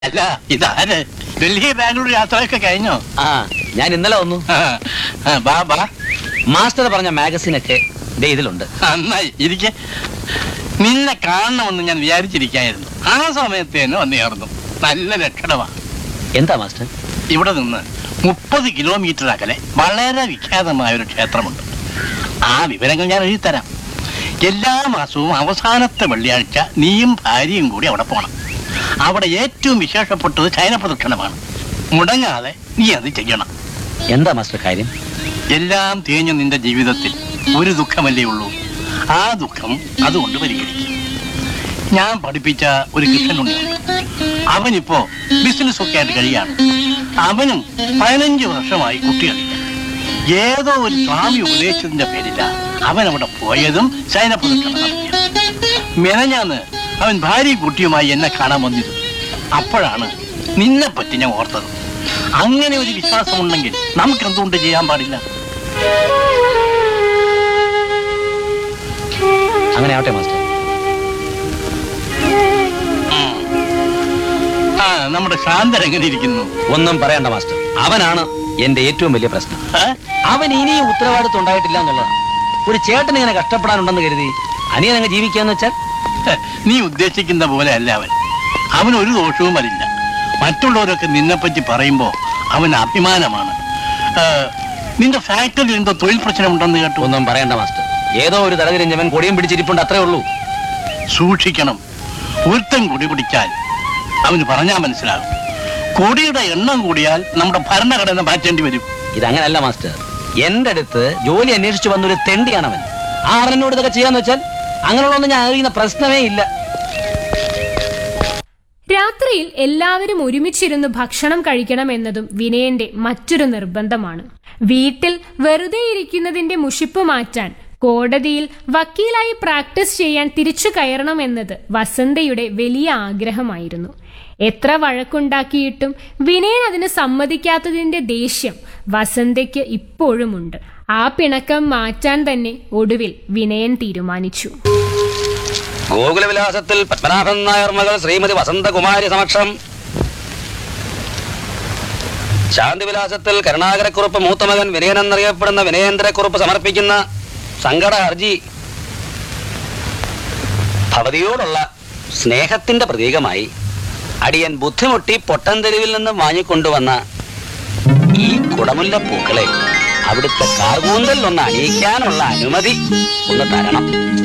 അല്ല ഇതാര് ഡൽഹി ബാംഗ്ലൂർ യാത്രയൊക്കെ കഴിഞ്ഞോ ആ ഞാൻ ഇന്നലെ വന്നു ആ, ആ, ബാ ബാ മാസ്റ്റർ പറഞ്ഞ മാഗസിനൊക്കെ ദേ ഇതിലുണ്ട് നന്നായി ഇരിക്കെ നിന്നെ കാണണമെന്ന് ഞാൻ വിചാരിച്ചിരിക്കായിരുന്നു ആ സമയത്ത് തന്നെ വന്നു ചേർന്നു നല്ല ലക്ഷണമാണ് എന്താ മാസ്റ്റർ ഇവിടെ നിന്ന് മുപ്പത് കിലോമീറ്റർ അകലെ വളരെ വിഖ്യാതമായ ഒരു ക്ഷേത്രമുണ്ട് ആ വിവരങ്ങൾ ഞാൻ എഴുതിത്തരാം എല്ലാ മാസവും അവസാനത്തെ വെള്ളിയാഴ്ച നീയും ഭാര്യയും കൂടി അവിടെ പോകണം അവിടെ ഏറ്റവും വിശേഷപ്പെട്ടത് ചൈന പ്രദക്ഷിണമാണ് മുടങ്ങാതെ നീ അത് ചെയ്യണം എന്താ മാസ്റ്റർ കാര്യം എല്ലാം തേഞ്ഞ നിന്റെ ജീവിതത്തിൽ ഒരു ദുഃഖമല്ലേ ഉള്ളൂ ആ ദുഃഖം അതുകൊണ്ട് പരിഹരിക്കും ഞാൻ പഠിപ്പിച്ച ഒരു കൃഷ്ണനുണ്ട് അവനിപ്പോ ബിസിനസ് ഒക്കെ ആയിട്ട് കഴിയാണ് അവനും പതിനഞ്ച് വർഷമായി കുട്ടികളില്ല ഏതോ ഒരു സ്വാമി ഉപദേശിച്ചതിന്റെ പേരില്ല അവൻ അവിടെ പോയതും സൈന പ്രദക്ഷിണം നടത്തിയത് മെനഞ്ഞാന്ന് അവൻ ഭാര്യ കുട്ടിയുമായി എന്നെ കാണാൻ വന്നിരുന്നു അപ്പോഴാണ് നിന്നെ പറ്റി ഞാൻ ഓർത്തത് അങ്ങനെ ഒരു വിശ്വാസമുണ്ടെങ്കിൽ നമുക്ക് എന്തുകൊണ്ട് ചെയ്യാൻ പാടില്ല അങ്ങനെ ആവട്ടെ മാസ്റ്റർ ആ നമ്മുടെ ശാന്തൻ എങ്ങനെ ഇരിക്കുന്നു ഒന്നും പറയണ്ട മാസ്റ്റർ അവനാണ് എന്റെ ഏറ്റവും വലിയ പ്രശ്നം ഏ? അവൻ ഇനിയും ഉത്തരവാദിത്വം ഉണ്ടായിട്ടില്ല എന്നുള്ളതാണ് ഒരു ചേട്ടൻ ഇങ്ങനെ കഷ്ടപ്പെടാനുണ്ടെന്ന് കരുതി അനിയൻ അങ്ങ് ജീവിക്കാന്ന് വെച്ചാൽ ഹെ, നീ ഉദ്ദേശിക്കുന്ന പോലെ അല്ല അവൻ അവൻ ഒരു ദോഷവും വരില്ല മറ്റുള്ളവരൊക്കെ നിന്നെപ്പറ്റി പറയുമ്പോ അവൻ അഭിമാനമാണ് ഏ, നിന്റെ ഫാക്ടറിയിൽ എന്തോ തൊഴിൽ പ്രശ്നമുണ്ടെന്ന് കേട്ടു ഒന്നും പറയണ്ട മാസ്റ്റർ ഏതോ ഒരു തലതിരിഞ്ഞവൻ കൊടിയും പിടിച്ചിരിപ്പുണ്ട് അത്രേ ഉള്ളൂ സൂക്ഷിക്കണം ഒരുത്തൻ കൊടി പിടിച്ചാൽ അവന് പറഞ്ഞാൽ മനസ്സിലാകും കൊടിയുടെ എണ്ണം കൂടിയാൽ നമ്മുടെ ഭരണഘടന മാറ്റേണ്ടി വരും ഇതങ്ങനല്ല മാസ്റ്റർ എന്റെ അടുത്ത് ജോലി അന്വേഷിച്ചു വന്നൊരു തെണ്ടിയാണവൻ ആറിനോട് ഇതൊക്കെ ചെയ്യാന്ന് വെച്ചാൽ അങ്ങനെയുള്ളതൊന്നും ഞാൻ അറിയുന്ന പ്രശ്നമേ ഇല്ല രാത്രിയിൽ എല്ലാവരും ഒരുമിച്ചിരുന്ന് ഭക്ഷണം കഴിക്കണം എന്നതും വിനയന്റെ മറ്റൊരു നിർബന്ധമാണ് വീട്ടിൽ വെറുതെ ഇരിക്കുന്നതിന്റെ മുഷിപ്പ് മാറ്റാൻ കോടതിയിൽ വക്കീലായി പ്രാക്ടീസ് ചെയ്യാൻ തിരിച്ചു കയറണമെന്നത് വസന്തയുടെ വലിയ ആഗ്രഹമായിരുന്നു എത്ര വഴക്കുണ്ടാക്കിയിട്ടും വിനയൻ അതിന് സമ്മതിക്കാത്തതിന്റെ ദേഷ്യം വസന്തയ്ക്ക് ഇപ്പോഴുമുണ്ട് ആ പിണക്കം മാറ്റാൻ തന്നെ ഒടുവിൽ വിനയൻ തീരുമാനിച്ചു ഗോകുലവിലാസത്തിൽ പത്മനാഭൻ നായർ മകൾ ശ്രീമതി വസന്തകുമാരി സമക്ഷം ശാന്തിവിലാസത്തിൽ കരുണാകരക്കുറുപ്പ് മൂത്തമകൻ വിനയൻ എന്നറിയപ്പെടുന്ന വിനയേന്ദ്രക്കുറുപ്പ് സമർപ്പിക്കുന്ന സങ്കട ഹർജി ഭവതിയോടുള്ള സ്നേഹത്തിന്റെ പ്രതീകമായി അടിയൻ ബുദ്ധിമുട്ടി പൊട്ടൻതെരുവിൽ നിന്ന് വാങ്ങിക്കൊണ്ടുവന്ന ഈ കുടമുല്ല പൂക്കളെ അവിടുത്തെ കാർകൂന്തലിൽ ഒന്ന് അണിയിക്കാനുള്ള അനുമതി ഒന്ന് തരണം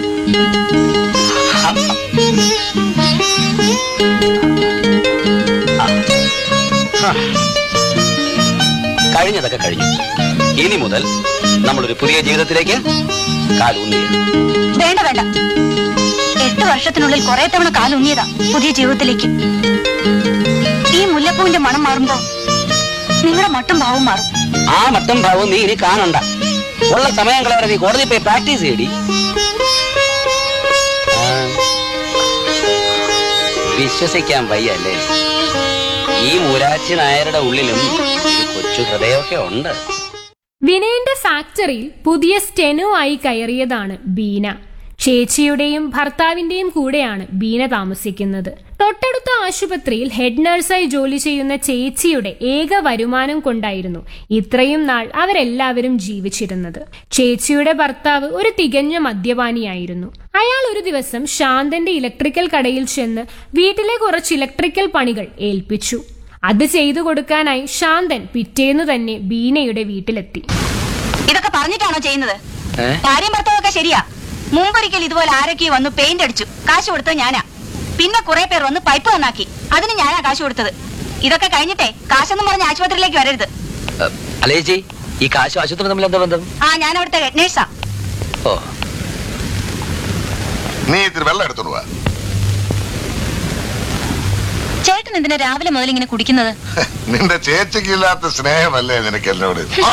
കഴിഞ്ഞതൊക്കെ കഴിഞ്ഞു ഇനി മുതൽ നമ്മളൊരു പുതിയ ജീവിതത്തിലേക്ക് കാലൂന്നിയാണ് വേണ്ട വേണ്ട എട്ട് വർഷത്തിനുള്ളിൽ കുറെ തവണ കാലുണ്ണിയതാ പുതിയ ജീവിതത്തിലേക്ക് ഈ മുല്ലപ്പൂവിന്റെ മണം മാറുമ്പോ നിങ്ങളുടെ മട്ടും ഭാവം മാറും ആ മട്ടും ഭാവവും നീ ഇനി കാണണ്ട ഉള്ള സമയം കളവരെ നീ കോടതി പോയി പ്രാക്ടീസ് ചെയ്യടി ആ, വിശ്വസിക്കാൻ വയ്യ അല്ലേ ഈ മൂരാച്ചി നായരുടെ ഉള്ളിലും ഒരു കൊച്ചു ഹൃദയമൊക്കെ ഉണ്ട് വിനയന്റെ ഫാക്ടറിയിൽ പുതിയ സ്റ്റെനോ ആയി കയറിയതാണ് ബീന ചേച്ചിയുടെയും ഭർത്താവിന്റെയും കൂടെയാണ് ബീന താമസിക്കുന്നത് തൊട്ടടുത്ത ആശുപത്രിയിൽ ഹെഡ് നഴ്സായി ജോലി ചെയ്യുന്ന ചേച്ചിയുടെ ഏക വരുമാനം കൊണ്ടായിരുന്നു ഇത്രയും നാൾ അവരെല്ലാവരും ജീവിച്ചിരുന്നത് ചേച്ചിയുടെ ഭർത്താവ് ഒരു തികഞ്ഞ മദ്യപാനിയായിരുന്നു അയാൾ ഒരു ദിവസം ശാന്തന്റെ ഇലക്ട്രിക്കൽ കടയിൽ ചെന്ന് വീട്ടിലെ കുറച്ച് ഇലക്ട്രിക്കൽ പണികൾ ഏൽപ്പിച്ചു അത് ചെയ്തു കൊടുക്കാനായി ശാന്തൻ പിറ്റേന്നു തന്നെ ബീനയുടെ വീട്ടിലെത്തി ഇതൊക്കെ പറഞ്ഞിട്ടാണോ ചെയ്യുന്നത് ഏ? കാര്യം ഭർത്താവൊക്കെ ശരിയാ മുമ്പൊരിക്കൽ ഇതുപോലെ ആരൊക്കെ വന്നു പെയിന്റ് അടിച്ചു കാശ് കൊടുത്തത് ഞാനാ പിന്നെ കുറെ പേർ വന്ന് പൈപ്പ് നന്നാക്കി അതിന് ഞാനാ കാശ് കൊടുത്തത് ഇതൊക്കെ കഴിഞ്ഞിട്ടേ കാശെന്നും പറഞ്ഞ് ആശുപത്രിയിലേക്ക് വരരുത് ഏ, അല്ലേ ചേച്ചി ഈ കാശും ആശുപത്രി തമ്മിൽ എന്താ ബന്ധം ആ ഞാൻ അവിടുത്തെ ഹെഡ് നേഴ്സാ ഓ നീ ഇത്തിരി വെള്ളം എടുത്തോണ്ട് വാ ചേട്ടൻ എന്തിനാ രാവിലെ മുതൽ ഇങ്ങനെ കുടിക്കുന്നത് നിന്റെ ചേച്ചിക്കില്ലാത്ത സ്നേഹമല്ലേ നിനക്ക് എന്നോട് ആ,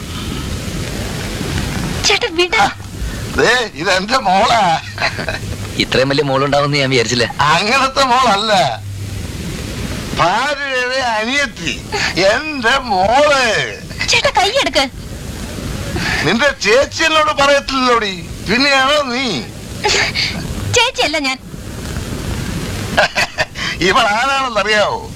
ചേട്ടൻ വിട ദേ ഇത് എന്റെ മോളാ ഇത്രയും വലിയ മോളുണ്ടാവുമെന്ന് ഞാൻ വിചാരിച്ചില്ല അങ്ങനത്തെ മോളല്ല ഭാര്യയുടെ അനിയത്തി എന്റെ മോള് ചേട്ടാ കൈയെടുക്ക് നിന്റെ ചേച്ചി എന്നോട് പറയത്തില്ലല്ലോടി പിന്നെയാണോ നീ ചേച്ചിയല്ല ഞാൻ ഇവൾ ആരാണെന്നറിയാവോ